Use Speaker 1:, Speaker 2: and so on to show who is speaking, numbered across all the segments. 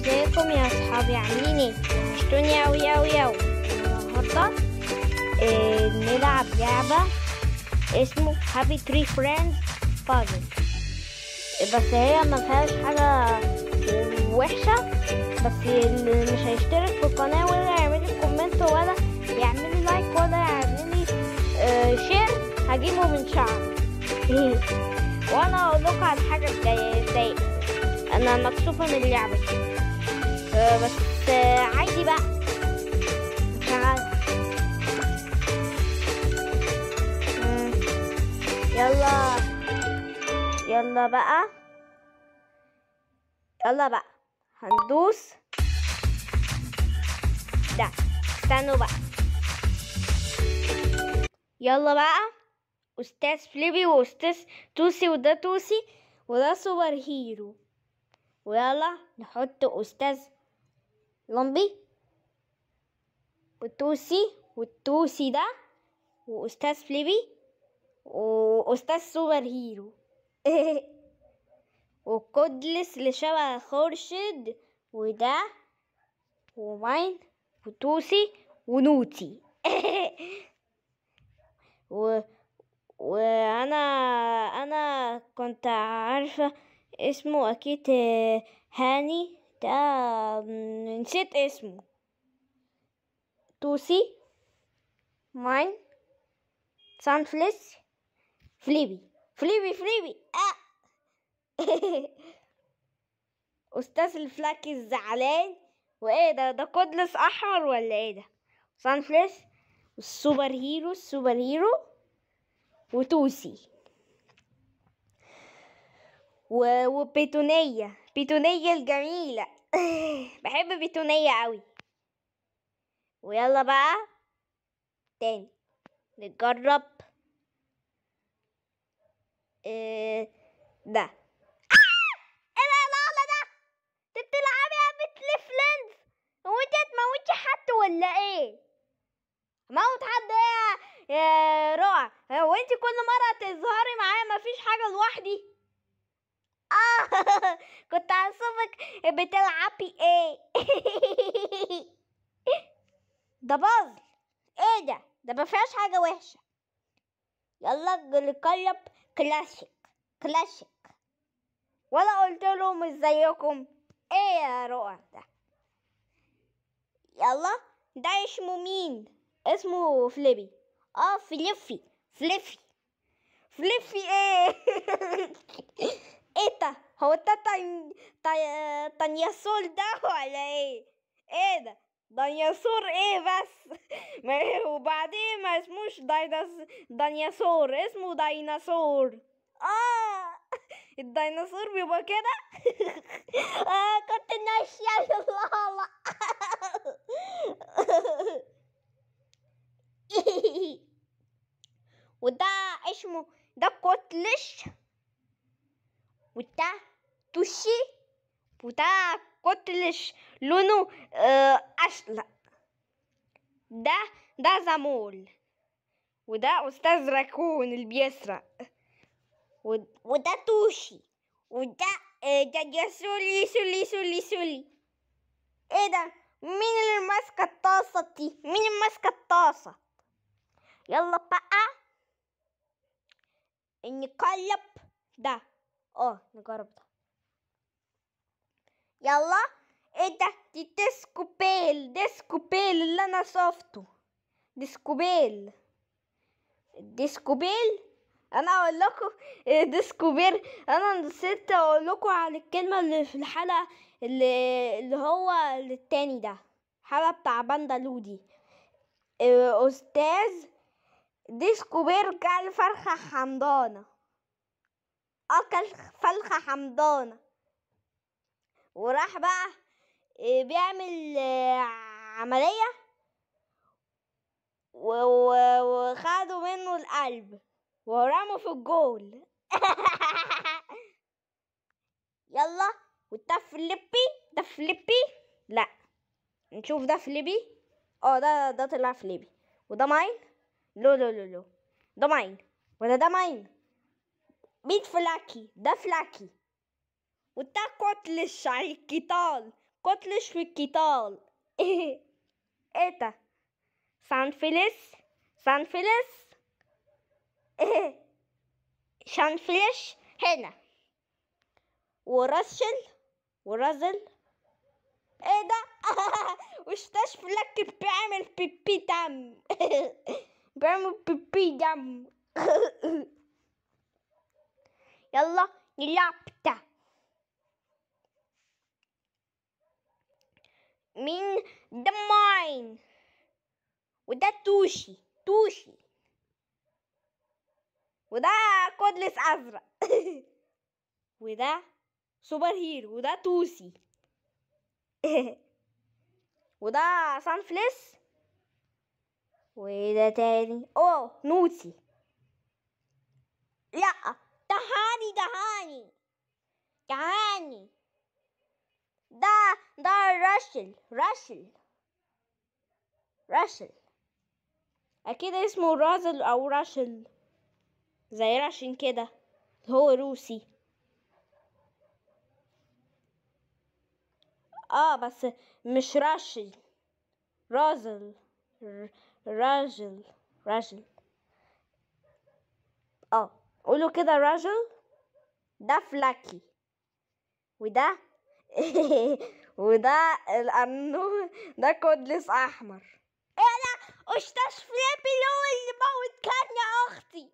Speaker 1: ازيكم يا اصحابي عاملين ايه وحشتوني اوي اوي اوي النهارده آه، نلعب لعبة اسمه هابي تري فريندز بازل بس هي ما فيهاش حاجة وحشة بس اللي مش هيشترك في القناة ولا يعمل لي كومنت ولا يعمل لي لايك ولا يعمل لي آه، شير هجيبه من شعر وانا اقول لكم على حاجة تضايق تضايق. انا مكسوفة من اللعبة دي آه، بس آه، عادي بقى مش عارف مم. يلا يلا بقى يلا بقى هندوس ده استنوا بقى يلا بقى استاذ فليبي واستاذ توسي وده توسي وده سوبر هيرو ويلا نحط استاذ لمبي والتوسي والتوسي ده واستاذ فليبي واستاذ سوبر هيرو وكودلس اللي شبه خورشيد وده وماين وتوسي ونوتي و وانا انا كنت عارفة اسمه اكيد آه، هاني ده م، نسيت اسمه توسي ماين سانفلس فليبي فليبي فليبي آه. استاذ الفلاكي الزعلان وايه ده ده كودلس احمر ولا ايه ده سانفلس والسوبر هيرو السوبر هيرو وتوسي و... وبيتونية بيتونية الجميلة بحب بيتونية قوي ويلا بقى تاني نجرب إيه ده ايه ده العقلة ده انت بتلعبي يا بنت فلينز هو انت هتموتي حد ولا ايه موت حد ايه يا- يا رؤى هو انت كل مرة تظهري معايا مفيش حاجة لوحدي اه كنت هشوفك بتلعبي ايه ده باظ ايه ده ده ما فيهاش حاجة وحشة يلا نقلب كلاسيك كلاسيك ولا قلت لهم ازيكم ايه يا رؤى ده يلا ده اسمه مين اسمه فليبي اه فليفي فليفي فليفي ايه ايه ده هو ده تن... تن... تنياسور ده ولا ايه ايه ده ديناصور ايه بس ما وبعدين ما اسموش ديناص... ديناصور اسمه ديناصور اه الديناصور بيبقى كده آه كنت ناسية الله وده اسمه ده كوتلش وده توشي وده كوتلش لونه آه أشلق ده ده زمول وده أستاذ راكون اللي بيسرق و- وده توشي وده آه، ده يسولي سولي سولي سولي ايه ده مين اللي ماسكة الطاسة دي مين اللي ماسكة الطاسة يلا بقى نقلب ده اه نجرب ده يلا ايه ده دي ديسكو بيل ديسكو بيل اللي انا صفته ديسكو بيل ديسكو بيل انا اقول لكم إيه ديسكو بيل انا نسيت اقول لكم على الكلمه اللي في الحلقه اللي اللي هو التاني ده الحلقه بتاع باندا لودي إيه استاذ ديسكو بير كل فرخه حمضانه اكل فرخه حمضانه وراح بقى إيه، بيعمل آه، عمليه و- و- وخدوا منه القلب ورموا في الجول يلا وده فليبي ده فليبي لا نشوف ده فليبي اه ده ده طلع فليبي وده ماين لو لو لو لو ده ماين ولا ده ماين مين فلاكي ده فلاكي وده كتلش على القتال قتلش في القتال ايه ده سانفلس سانفلس ايه شانفلش هنا ورشل ورزل ايه ده وشتاش فلك بيعمل بيبي دم بيعمل بيبي دم يلا نلعب ده مين ده ماين وده توشي توشي وده كودلس ازرق وده سوبر هيرو وده توسي وده سانفليس وده تاني اوه نوتي لا ده هاني ده هاني ده هاني ده ده راشل راشل راشل اكيد اسمه رازل او راشل زي راشن كده هو روسي اه بس مش راشل رازل ر- راجل راجل اه قولوا كده راجل ده فلاكي وده وده الأنو ده كودلس أحمر ايه ده أستاذ فليبي اللي هو اللي موت كان يا أختي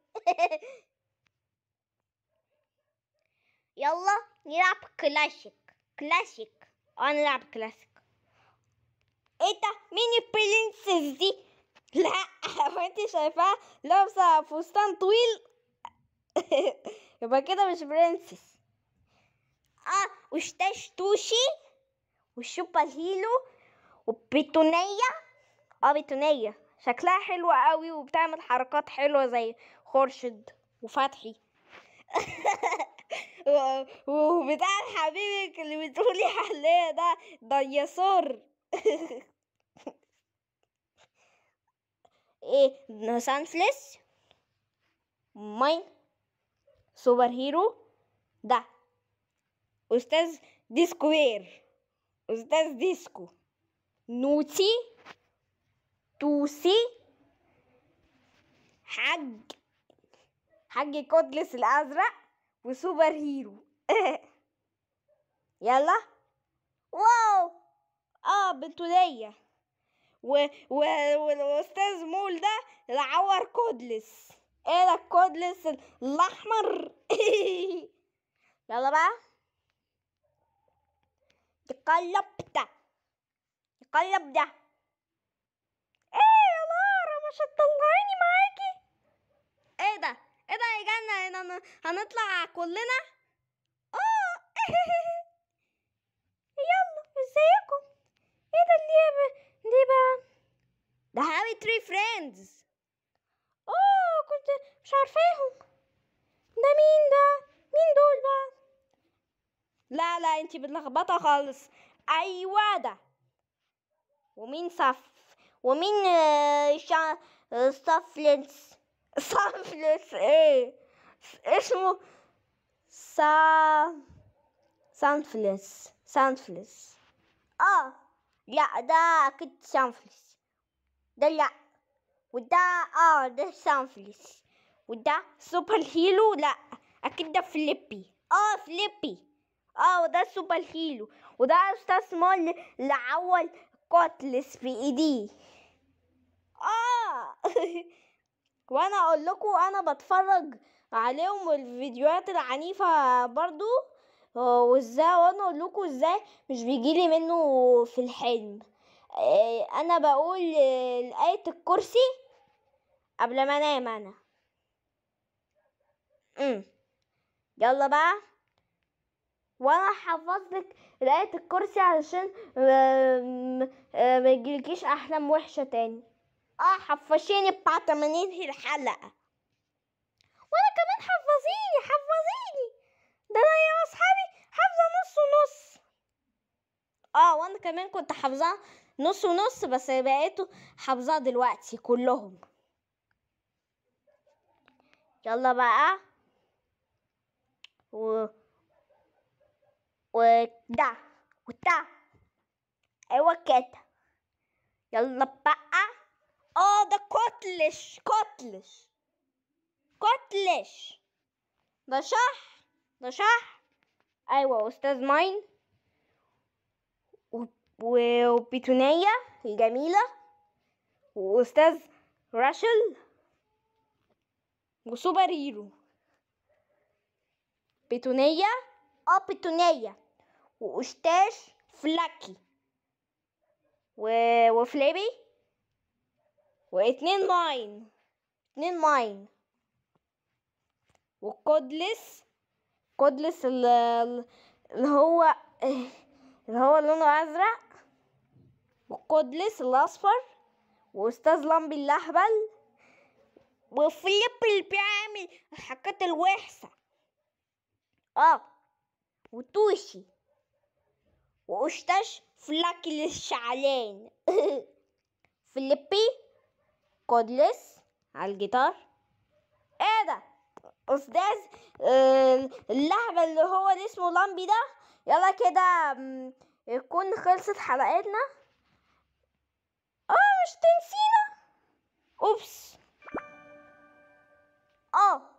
Speaker 1: يلا نلعب كلاسيك كلاسيك اه نلعب كلاسيك ايه ده مين البرنسس دي لا هو انت شايفاها لابسه فستان طويل يبقى كده مش برنسس اه وشتاش توشي والشوبا الهيلو وبيتونية اه بيتونية شكلها حلوة قوي وبتعمل حركات حلوة زي خورشيد وفتحي و- وبتاع حبيبك اللي بتقولي عليه ده ديناصور ايه سانفلس ماين سوبر هيرو ده استاذ ديسكوير استاذ ديسكو نوتي توسي حج حج كودلس الازرق وسوبر هيرو يلا واو اه بنتولية و... و... والاستاذ مول ده العور كودلس ايه ده الكودلس الاحمر يلا بقى يقلب ده يقلب ده ايه يا لارا مش هتطلعيني معاكي ايه ده ايه ده يا جنة هن- هنطلع كلنا اه يلا ازيكم ايه ده اللي ب- دي بقى ده هابي تري فريندز اه كنت مش عارفاهم ده مين ده مين دول بقى لا لا انتي متلخبطه خالص ايوه ده ومين صف ومين آه، شا آه، صفلنس صفلنس ايه اسمه سا سانفلس سانفلس اه لا ده اكيد سانفلس ده لا وده اه ده سانفلس وده سوبر هيرو لا اكيد ده فليبي اه فليبي اه وده سوبر هيرو وده استاذ مول اللي عول كوتلس في ايديه اه وانا اقول لكم انا بتفرج عليهم الفيديوهات العنيفة برضو آه، وازاي وانا اقول لكم ازاي مش بيجيلي منه في الحلم آه، انا بقول آه، آية الكرسي قبل ما انام انا امم يلا بقى وانا حفظلك آية الكرسي علشان آم، آه، ما يجيلكيش احلام وحشة تاني اه حفشيني بتاع 80 الحلقة وانا كمان حفظيني حفظيني ده انا يا اصحابي حافظة نص ونص اه وانا كمان كنت حافظاه نص ونص بس بقيتوا حافظاه دلوقتي كلهم يلا بقى و وده وده ايوه كده يلا بقى اه ده كتلش كتلش كتلش ده شح ده شح ايوه استاذ ماين و- و- وبيتونية الجميلة واستاذ راشل وسوبر هيرو بيتونية اه بيتونية واستاذ فلاكي و... وفليبي واتنين ماين اتنين ماين وكودلس كودلس ال- اللي هو اللي هو لونه ازرق وكودلس الاصفر واستاذ لمبي الاهبل وفليب اللي بيعمل الحاجات الوحشة اه وتوشي واستاذ فلاكي للشعلان فليبي كودلس على الجيتار ايه ده استاذ آه، اللهبة اللي هو اللي اسمه لامبي ده يلا كده مم، يكون خلصت حلقتنا اه مش تنسينا اوبس اه